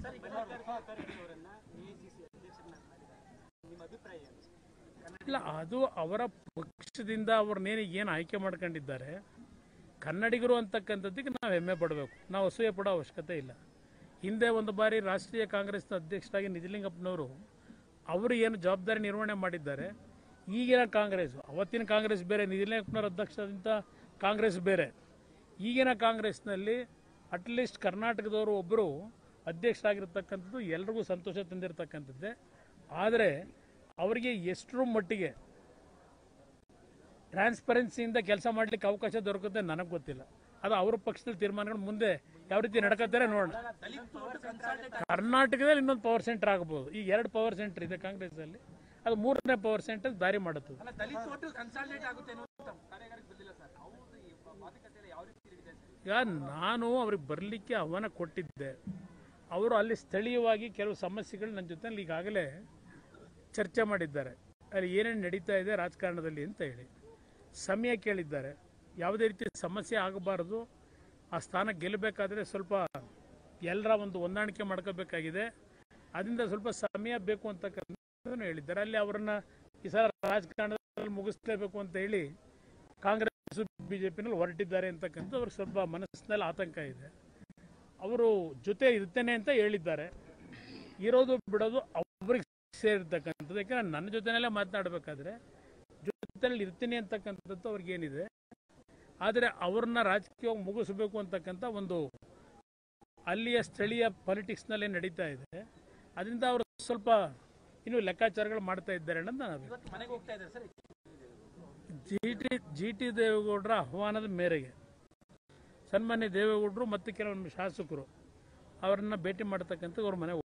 ಇಲ್ಲ ಅದು ಅವರ ಪಕ್ಷದಿಂದ ಅವ್ರನ್ನೇನು ಏನು ಆಯ್ಕೆ ಮಾಡ್ಕೊಂಡಿದ್ದಾರೆ ಕನ್ನಡಿಗರು ಅಂತಕ್ಕಂಥದ್ದಕ್ಕೆ ನಾವು ಹೆಮ್ಮೆ ಪಡಬೇಕು ನಾವು ಅಸೂಯೆ ಪಡೋ ಅವಶ್ಯಕತೆ ಇಲ್ಲ ಹಿಂದೆ ಒಂದು ಬಾರಿ ರಾಷ್ಟ್ರೀಯ ಕಾಂಗ್ರೆಸ್ನ ಅಧ್ಯಕ್ಷರಾಗಿ ನಿಜಲಿಂಗಪ್ಪನವರು ಅವರು ಏನು ಜವಾಬ್ದಾರಿ ನಿರ್ವಹಣೆ ಮಾಡಿದ್ದಾರೆ ಈಗಿನ ಕಾಂಗ್ರೆಸ್ ಅವತ್ತಿನ ಕಾಂಗ್ರೆಸ್ ಬೇರೆ ನಿಜಲಿಂಗಪ್ಪನವರ ಅಧ್ಯಕ್ಷದಿಂದ ಕಾಂಗ್ರೆಸ್ ಬೇರೆ ಈಗಿನ ಕಾಂಗ್ರೆಸ್ನಲ್ಲಿ ಅಟ್ಲೀಸ್ಟ್ ಕರ್ನಾಟಕದವರು ಒಬ್ಬರು ಅಧ್ಯಕ್ಷರಾಗಿರ್ತಕ್ಕಂಥದ್ದು ಎಲ್ರಿಗೂ ಸಂತೋಷ ತಂದಿರತಕ್ಕಂಥದ್ದೇ ಆದರೆ ಅವರಿಗೆ ಎಷ್ಟರ ಮಟ್ಟಿಗೆ ಟ್ರಾನ್ಸ್ಪರೆನ್ಸಿಯಿಂದ ಕೆಲಸ ಮಾಡಲಿಕ್ಕೆ ಅವಕಾಶ ದೊರಕುತ್ತೆ ನನಗೆ ಗೊತ್ತಿಲ್ಲ ಅದು ಅವ್ರ ಪಕ್ಷದಲ್ಲಿ ತೀರ್ಮಾನಗಳು ಮುಂದೆ ಯಾವ ರೀತಿ ನಡ್ಕೋತಾರೆ ನೋಡೋಣ ಕರ್ನಾಟಕದಲ್ಲಿ ಇನ್ನೊಂದು ಪವರ್ ಸೆಂಟರ್ ಆಗಬಹುದು ಈಗ ಎರಡು ಪವರ್ ಸೆಂಟರ್ ಇದೆ ಕಾಂಗ್ರೆಸ್ ಅಲ್ಲಿ ಅದು ಮೂರನೇ ಪವರ್ ಸೆಂಟರ್ ದಾರಿ ಮಾಡುತ್ತದೆ ಅಲ್ಲ ದಲಿತ ಓಟು ಕನ್ಸಾಲ್ಟೇಟ್ ಆಗುತ್ತೆ ಅನ್ನೋ ಕಾರ್ಯಗಾರಕ್ಕೆ ಬಂದಿಲ್ಲ ಸರ್ ಹೌದು ಈ ಮಾತುಕತೆಯಲ್ಲಿ ಯಾವ ರೀತಿ ನಡೀತಾ ಇದೆ ಈಗ ನಾನು ಅವ್ರಿಗೆ ಬರಲಿಕ್ಕೆ ಆಹ್ವಾನ ಕೊಟ್ಟಿದ್ದೆ ಅವರು ಅಲ್ಲಿ ಸ್ಥಳೀಯವಾಗಿ ಕೆಲವು ಸಮಸ್ಯೆಗಳು ನನ್ನ ಜೊತೆ ಈಗಾಗಲೇ ಚರ್ಚೆ ಮಾಡಿದ್ದಾರೆ ಅಲ್ಲಿ ಏನೇನು ನಡೀತಾ ಇದೆ ರಾಜಕಾರಣದಲ್ಲಿ ಅಂತ ಹೇಳಿ ಸಮಯ ಕೇಳಿದ್ದಾರೆ ಯಾವುದೇ ರೀತಿ ಸಮಸ್ಯೆ ಆಗಬಾರದು ಆ ಸ್ಥಾನ ಗೆಲ್ಲಬೇಕಾದ್ರೆ ಸ್ವಲ್ಪ ಎಲ್ಲರ ಒಂದು ಹೊಂದಾಣಿಕೆ ಮಾಡ್ಕೋಬೇಕಾಗಿದೆ ಅದರಿಂದ ಸ್ವಲ್ಪ ಸಮಯ ಬೇಕು ಅಂತಕ್ಕಂಥದ್ದನ್ನು ಹೇಳಿದ್ದಾರೆ ಅಲ್ಲಿ ಅವರನ್ನ ಈ ಸಲ ರಾಜಕಾರಣದಲ್ಲಿ ಮುಗಿಸ್ಲೇಬೇಕು ಅಂತ ಹೇಳಿ ಕಾಂಗ್ರೆಸ್ ಬಿಜೆಪಿನಲ್ಲಿ ಹೊರಟಿದ್ದಾರೆ ಅಂತಕ್ಕಂಥ ಅವ್ರಿಗೆ ಸ್ವಲ್ಪ ಮನಸ್ಸಿನಲ್ಲಿ ಆತಂಕ ಇದೆ ಅವರು ಜೊತೆ ಇರ್ತೇನೆ ಅಂತ ಹೇಳಿದ್ದಾರೆ ಇರೋದು ಬಿಡೋದು ಅವ್ರಿಗೆ ಸೇರಿರ್ತಕ್ಕಂಥದ್ದು ಯಾಕಂದ್ರೆ ನನ್ನ ಜೊತೆನಲ್ಲೇ ಮಾತನಾಡಬೇಕಾದ್ರೆ ಜೊತೆಯಲ್ಲಿ ಇರ್ತೀನಿ ಅಂತಕ್ಕಂಥದ್ದು ಅವ್ರಿಗೇನಿದೆ ಆದರೆ ಅವ್ರನ್ನ ರಾಜಕೀಯವಾಗಿ ಮುಗಿಸ್ಬೇಕು ಅಂತಕ್ಕಂಥ ಒಂದು ಅಲ್ಲಿಯ ಸ್ಥಳೀಯ ಪಾಲಿಟಿಕ್ಸ್ನಲ್ಲೇ ನಡೀತಾ ಇದೆ ಅದರಿಂದ ಅವರು ಸ್ವಲ್ಪ ಇನ್ನೂ ಲೆಕ್ಕಾಚಾರಗಳು ಮಾಡ್ತಾ ಇದ್ದಾರೆ ಅನ್ನೋದು ನಾನು ಅಭಿಪ್ರಾಯ. ಇವತ್ತು ಮನೆಗೆ ಹೋಗ್ತಾ ಇದ್ದಾರೆ sir G T G T ದೇವೇಗೌಡರ ಆಹ್ವಾನದ ಮೇರೆಗೆ ಸನ್ಮಾನ್ಯ ದೇವೇಗೌಡರು ಮತ್ತು ಕೆಲವೊಂದು ಶಾಸಕರು ಅವರನ್ನ ಭೇಟಿ ಮಾಡ್ತಕ್ಕಂಥ ಅವ್ರ ಮನೆ